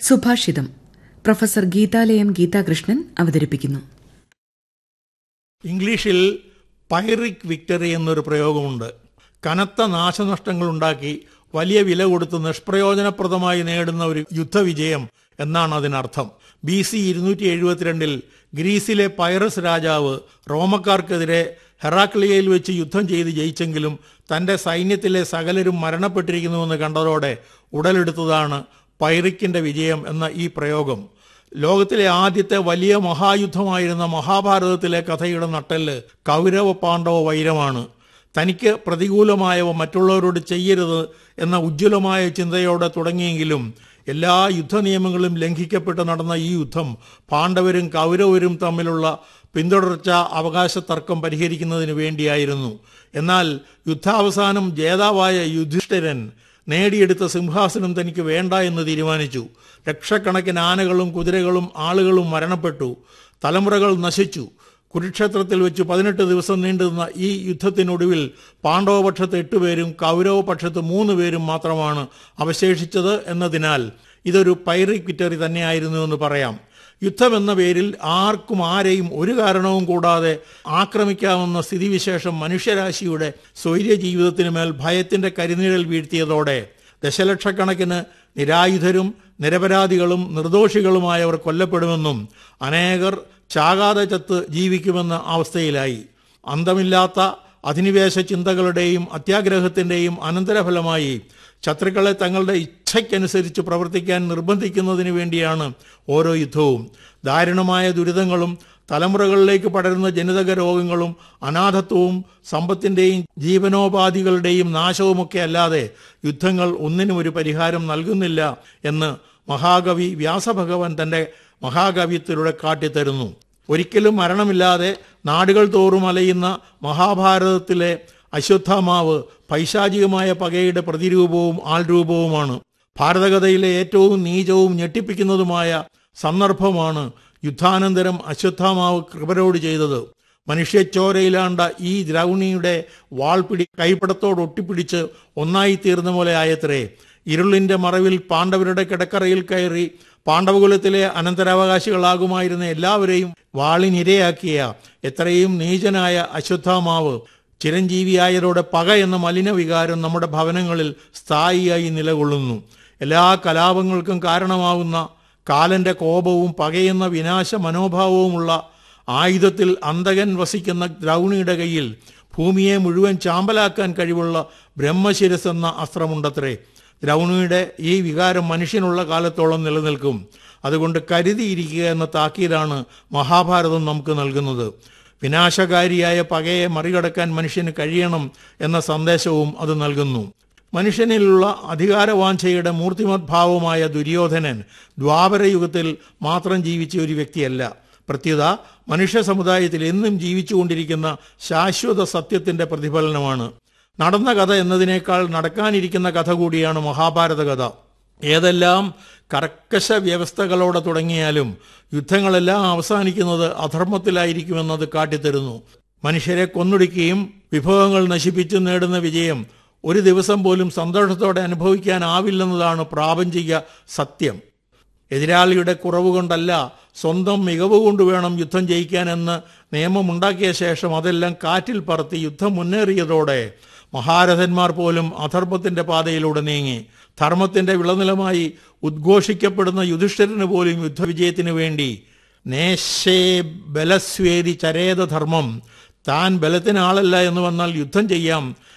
സുഭാഷിതം പ്രൊഫസർ ഗീതാലയം ഗീതാകൃഷ്ണൻ അവതരിപ്പിക്കുന്നു ഇംഗ്ലീഷിൽ പൈറിക് വിക്ടറി എന്നൊരു പ്രയോഗമുണ്ട് കനത്ത നാശനഷ്ടങ്ങൾ ഉണ്ടാക്കി വലിയ വില കൊടുത്ത് നിഷ്പ്രയോജനപ്രദമായി നേടുന്ന ഒരു യുദ്ധവിജയം എന്നാണ് അതിനർത്ഥം ബി സി ഇരുന്നൂറ്റി എഴുപത്തിരണ്ടിൽ ഗ്രീസിലെ പൈറസ് രാജാവ് റോമക്കാർക്കെതിരെ ഹെറാക്ലിയയിൽ വെച്ച് യുദ്ധം ചെയ്ത് ജയിച്ചെങ്കിലും തന്റെ സൈന്യത്തിലെ സകലരും മരണപ്പെട്ടിരിക്കുന്നുവെന്ന് കണ്ടതോടെ ഉടലെടുത്തതാണ് പൈറിക്കിന്റെ വിജയം എന്ന ഈ പ്രയോഗം ലോകത്തിലെ ആദ്യത്തെ വലിയ മഹായുദ്ധമായിരുന്ന മഹാഭാരതത്തിലെ കഥയുടെ നട്ടെല്ല് കൗരവ പാണ്ഡവ വൈരമാണ് തനിക്ക് പ്രതികൂലമായവ മറ്റുള്ളവരോട് ചെയ്യരുത് എന്ന ഉജ്ജ്വലമായ ചിന്തയോടെ തുടങ്ങിയെങ്കിലും എല്ലാ യുദ്ധനിയമങ്ങളും ലംഘിക്കപ്പെട്ട് നടന്ന ഈ യുദ്ധം പാണ്ഡവരും കൗരവരും തമ്മിലുള്ള പിന്തുടർച്ച അവകാശ തർക്കം പരിഹരിക്കുന്നതിന് വേണ്ടിയായിരുന്നു എന്നാൽ യുദ്ധാവസാനം ജേതാവായ യുധിഷ്ഠിരൻ നേടിയെടുത്ത സിംഹാസനം തനിക്ക് വേണ്ട എന്ന് തീരുമാനിച്ചു ലക്ഷക്കണക്കിന് ആനകളും കുതിരകളും ആളുകളും മരണപ്പെട്ടു തലമുറകൾ നശിച്ചു കുരുക്ഷേത്രത്തിൽ വെച്ച് പതിനെട്ട് ദിവസം നീണ്ടുനിന്ന ഈ യുദ്ധത്തിനൊടുവിൽ പാണ്ഡവപക്ഷത്ത് എട്ടുപേരും കൗരവപക്ഷത്ത് മൂന്ന് പേരും മാത്രമാണ് അവശേഷിച്ചത് എന്നതിനാൽ ഇതൊരു പൈറിക് വിക്ടറി തന്നെയായിരുന്നു എന്ന് പറയാം യുദ്ധം എന്ന പേരിൽ ആർക്കും ആരെയും ഒരു കാരണവും കൂടാതെ ആക്രമിക്കാവുന്ന സ്ഥിതിവിശേഷം മനുഷ്യരാശിയുടെ സ്വൈര്യ ജീവിതത്തിന് മേൽ ഭയത്തിന്റെ കരിനിഴൽ വീഴ്ത്തിയതോടെ ദശലക്ഷക്കണക്കിന് നിരായുധരും നിരപരാധികളും നിർദോഷികളുമായവർ കൊല്ലപ്പെടുമെന്നും അനേകർ ചാകാതെ ചത്ത് ജീവിക്കുമെന്ന അവസ്ഥയിലായി അന്തമില്ലാത്ത അധിനിവേശ ചിന്തകളുടെയും അത്യാഗ്രഹത്തിന്റെയും അനന്തരഫലമായി ശത്രുക്കളെ തങ്ങളുടെ ഇച്ഛയ്ക്കനുസരിച്ച് പ്രവർത്തിക്കാൻ നിർബന്ധിക്കുന്നതിന് വേണ്ടിയാണ് ഓരോ യുദ്ധവും ദാരുണമായ ദുരിതങ്ങളും തലമുറകളിലേക്ക് പടരുന്ന ജനിതക രോഗങ്ങളും അനാഥത്വവും സമ്പത്തിന്റെയും ജീവനോപാധികളുടെയും നാശവുമൊക്കെ അല്ലാതെ യുദ്ധങ്ങൾ ഒന്നിനും ഒരു പരിഹാരം നൽകുന്നില്ല എന്ന് മഹാകവി വ്യാസഭഗവാൻ തന്റെ മഹാകവിത്വത്തിലൂടെ കാട്ടിത്തരുന്നു ഒരിക്കലും മരണമില്ലാതെ നാടുകൾ തോറും അലയുന്ന മഹാഭാരതത്തിലെ അശ്വത്ഥാമാവ് പൈശാചികമായ പകയുടെ പ്രതിരൂപവും ആൾരൂപവുമാണ് ഭാരതകഥയിലെ ഏറ്റവും നീചവും ഞെട്ടിപ്പിക്കുന്നതുമായ സന്ദർഭമാണ് യുദ്ധാനന്തരം അശ്വത്ഥാമാവ് കൃപരോട് ചെയ്തത് മനുഷ്യച്ചോരയിലാണ്ട ഈ ദ്രൗണിയുടെ വാൾപിടി കൈപ്പടത്തോട് ഒട്ടിപ്പിടിച്ച് ഒന്നായി തീർന്ന പോലെ ആയത്രേ ഇരുളിന്റെ മറവിൽ പാണ്ഡവരുടെ കിടക്കറയിൽ കയറി പാണ്ഡവകുലത്തിലെ അനന്തരാവകാശികളാകുമായിരുന്ന എല്ലാവരെയും വാളിനിരയാക്കിയ എത്രയും നീചനായ അശ്വത്ഥാമാവ് ചിരഞ്ജീവിയായതോടെ പക എന്ന മലിന വികാരം നമ്മുടെ ഭവനങ്ങളിൽ സ്ഥായിയായി നിലകൊള്ളുന്നു എല്ലാ കലാപങ്ങൾക്കും കാരണമാകുന്ന കാലന്റെ കോപവും പകയെന്ന വിനാശ മനോഭാവവുമുള്ള ആയുധത്തിൽ അന്തകൻ വസിക്കുന്ന ദ്രൗണിയുടെ കയ്യിൽ ഭൂമിയെ മുഴുവൻ ചാമ്പലാക്കാൻ കഴിവുള്ള ബ്രഹ്മശിരസ് എന്ന അസ്ത്രമുണ്ടത്രേ ദ്രൗണിയുടെ ഈ വികാരം മനുഷ്യനുള്ള കാലത്തോളം നിലനിൽക്കും അതുകൊണ്ട് കരുതിയിരിക്കുക എന്ന താക്കീതാണ് മഹാഭാരതം നമുക്ക് നൽകുന്നത് വിനാശകാരിയായ പകയെ മറികടക്കാൻ മനുഷ്യന് കഴിയണം എന്ന സന്ദേശവും അത് നൽകുന്നു മനുഷ്യനിലുള്ള അധികാരവാഞ്ചയുടെ മൂർത്തിമത് ഭാവമായ ദുര്യോധനൻ ദ്വാപരയുഗത്തിൽ മാത്രം ജീവിച്ച ഒരു വ്യക്തിയല്ല പ്രത്യുത മനുഷ്യ സമുദായത്തിൽ എന്നും ജീവിച്ചുകൊണ്ടിരിക്കുന്ന ശാശ്വത സത്യത്തിന്റെ പ്രതിഫലനമാണ് നടന്ന കഥ എന്നതിനേക്കാൾ നടക്കാനിരിക്കുന്ന കഥ കൂടിയാണ് മഹാഭാരത കഥ ഏതെല്ലാം കർക്കശ വ്യവസ്ഥകളോടെ തുടങ്ങിയാലും യുദ്ധങ്ങളെല്ലാം അവസാനിക്കുന്നത് അധർമ്മത്തിലായിരിക്കുമെന്നത് കാട്ടിത്തരുന്നു മനുഷ്യരെ കൊന്നൊടുക്കുകയും വിഭവങ്ങൾ നശിപ്പിച്ചു നേടുന്ന വിജയം ഒരു ദിവസം പോലും സന്തോഷത്തോടെ അനുഭവിക്കാനാവില്ലെന്നതാണ് പ്രാപഞ്ചിക സത്യം എതിരാളിയുടെ കുറവ് കൊണ്ടല്ല സ്വന്തം മികവ് കൊണ്ട് വേണം യുദ്ധം ജയിക്കാനെന്ന് നിയമമുണ്ടാക്കിയ ശേഷം അതെല്ലാം കാറ്റിൽ പറത്തി യുദ്ധം മുന്നേറിയതോടെ മഹാരഥന്മാർ പോലും അധർമ്മത്തിന്റെ പാതയിലൂടെ നീങ്ങി ധർമ്മത്തിന്റെ വിളനിലമായി ഉദ്ഘോഷിക്കപ്പെടുന്ന യുധിഷ്ഠിരന് പോലും യുദ്ധവിജയത്തിനു വേണ്ടി നേശേ ബലസ്വേരി ചരേത ധർമ്മം താൻ ബലത്തിനാളല്ല എന്ന് വന്നാൽ യുദ്ധം ചെയ്യാം